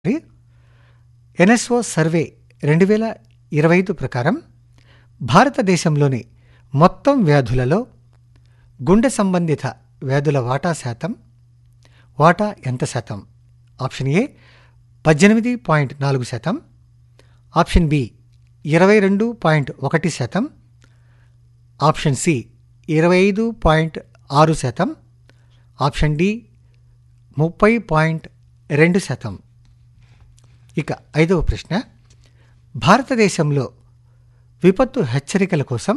NSO survey రెండు వేల ఇరవై ఐదు ప్రకారం భారతదేశంలోని మొత్తం వ్యాధులలో గుండె సంబంధిత వ్యాధుల వాటా శాతం వాటా ఎంత శాతం ఆప్షన్ ఏ పద్దెనిమిది పాయింట్ నాలుగు శాతం ఆప్షన్ బి ఇరవై రెండు పాయింట్ ఒకటి శాతం ఆప్షన్ సి ఇరవై ఐదు పాయింట్ ఆరు శాతం ఆప్షన్ డి ముప్పై పాయింట్ రెండు శాతం ఇక ఐదవ ప్రశ్న భారతదేశంలో విపత్తు హెచ్చరికల కోసం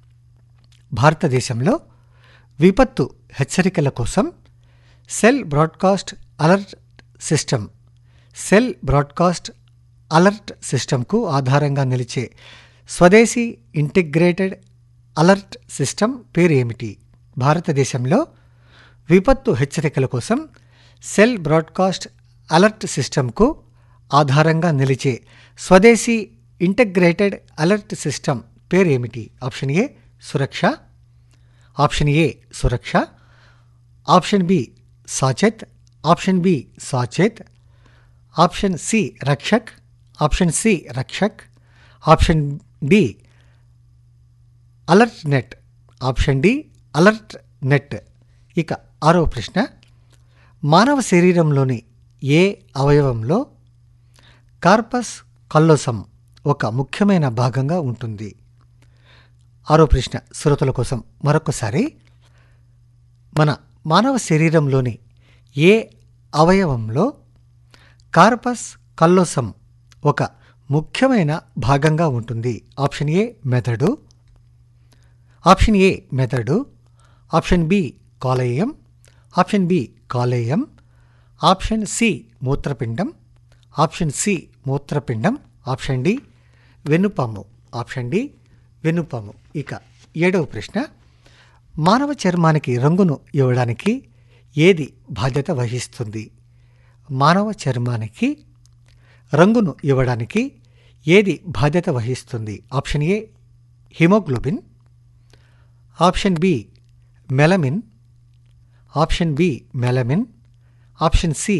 భారతదేశంలో విపత్తు హెచ్చరికల కోసం cell broadcast alert system cell broadcast alert సిస్టమ్కు ఆధారంగా నిలిచే స్వదేశీ ఇంటిగ్రేటెడ్ అలర్ట్ సిస్టమ్ పేరు ఏమిటి భారతదేశంలో విపత్తు హెచ్చరికల కోసం సెల్ బ్రాడ్కాస్ట్ అలర్ట్ సిస్టమ్కు ఆధారంగా నిలిచే స్వదేశీ ఇంటగ్రేటెడ్ అలర్ట్ సిస్టమ్ పేరు ఏమిటి option A Suraksha option A Suraksha option B Sachet option B Sachet option C Rakshak option C Rakshak option D alert net option D alert net ఇక ఆరవ ప్రశ్న మానవ శరీరంలోని ఏ అవయవంలో కార్పస్ కల్లోసం ఒక ముఖ్యమైన భాగంగా ఉంటుంది ఆరో ప్రశ్న శ్రోతల కోసం మరొకసారి మన మానవ శరీరంలోని ఏ అవయవంలో కార్పస్ కల్లోసం ఒక ముఖ్యమైన భాగంగా ఉంటుంది ఆప్షన్ ఏ మెదడు ఆప్షన్ ఏ మెదడు ఆప్షన్ బి కాలేయం ఆప్షన్ బి కాలేయం ఆప్షన్ సి మూత్రపిండం ఆప్షన్ సి మూత్రపిండం ఆప్షన్ డి వెన్నుపాము ఆప్షన్ డి వెన్నుపాము ఇక ఏడవ ప్రశ్న మానవ చర్మానికి రంగును ఇవ్వడానికి ఏది బాధ్యత వహిస్తుంది మానవ చర్మానికి రంగును ఇవ్వడానికి ఏది బాధ్యత వహిస్తుంది option A haemoglobin option B melanin option B melanin option C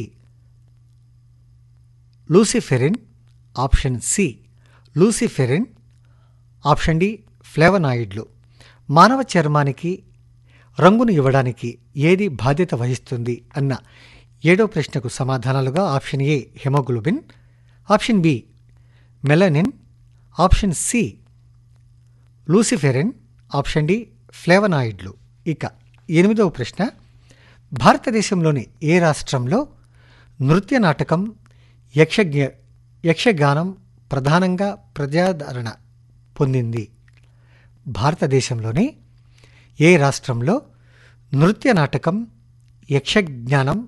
luciferin option C luciferin option D ఫ్లేవనాయిడ్లు మానవ చర్మానికి రంగును ఇవ్వడానికి ఏది బాధ్యత వహిస్తుంది అన్న ఏడో ప్రశ్నకు సమాధానాలుగా option A haemoglobin option B melanin option C luciferin option D ఫ్లేవనాయిడ్లు ఇక ఎనిమిదవ ప్రశ్న భారతదేశంలోని ఏ రాష్ట్రంలో నృత్య నాటకం యక్షజ్ఞ యక్షగానం ప్రధానంగా ప్రజాదరణ పొందింది భారతదేశంలోని ఏ రాష్ట్రంలో నృత్య నాటకం యక్షజ్ఞానం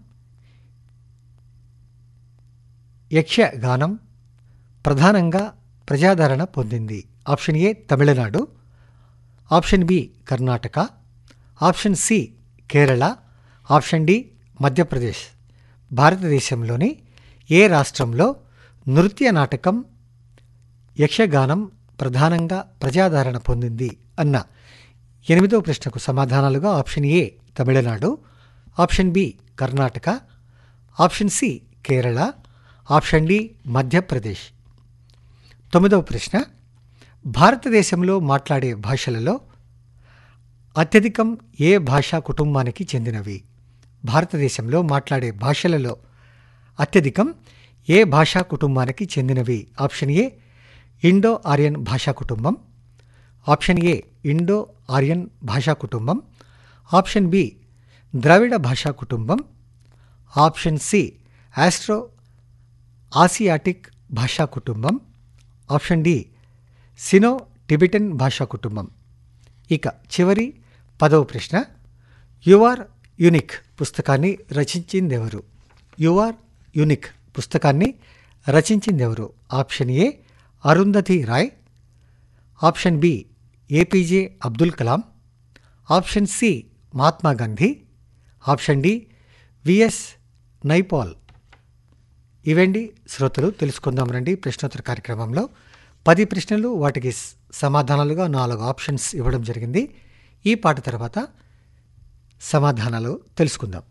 యక్షగానం ప్రధానంగా ప్రజాదరణ పొందింది option A Tamil Nadu option B Karnataka option C Kerala option D Madhya Pradesh భారతదేశంలోని ఏ రాష్ట్రంలో నృత్య నాటకం యక్షగానం ప్రధానంగా ప్రజాదరణ పొందింది అన్న ఎనిమిదో ప్రశ్నకు సమాధానాలుగా option A Tamil Nadu option B Karnataka option C Kerala option D Madhya Pradesh తొమ్మిదవ ప్రశ్న భారతదేశంలో మాట్లాడే భాషలలో అత్యధికం ఏ భాషా కుటుంబానికి చెందినవి భారతదేశంలో మాట్లాడే భాషలలో అత్యధికం ఏ భాషా కుటుంబానికి చెందినవి ఆప్షన్ ఏ ఇండో ఆర్యన్ భాషా కుటుంబం ఆప్షన్ ఏ ఇండో ఆర్యన్ భాషా కుటుంబం ఆప్షన్ బి ద్రవిడ భాషా కుటుంబం ఆప్షన్ సి ఆస్ట్రో ఆసియాటిక్ భాషా కుటుంబం ఆప్షన్ డి సినో టిబెటన్ భాషా కుటుంబం ఇక చివరి పదవ ప్రశ్న యుఆర్ యునిక్ పుస్తకాన్ని రచించిందెవరు యుఆర్ యునిక్ పుస్తకాన్ని రచించిందెవరు option A Arundhati Roy option B APJ Abdul Kalam option C Mahatma Gandhi option D VS Naipaul ఇవండి శ్రోతలు తెలుసుకుందాం రండి ప్రశ్నోత్తర కార్యక్రమంలో పది ప్రశ్నలు వాటికి సమాధానాలుగా నాలుగు ఆప్షన్స్ ఇవ్వడం జరిగింది ఈ పాట తర్వాత సమాధానాలు తెలుసుకుందాం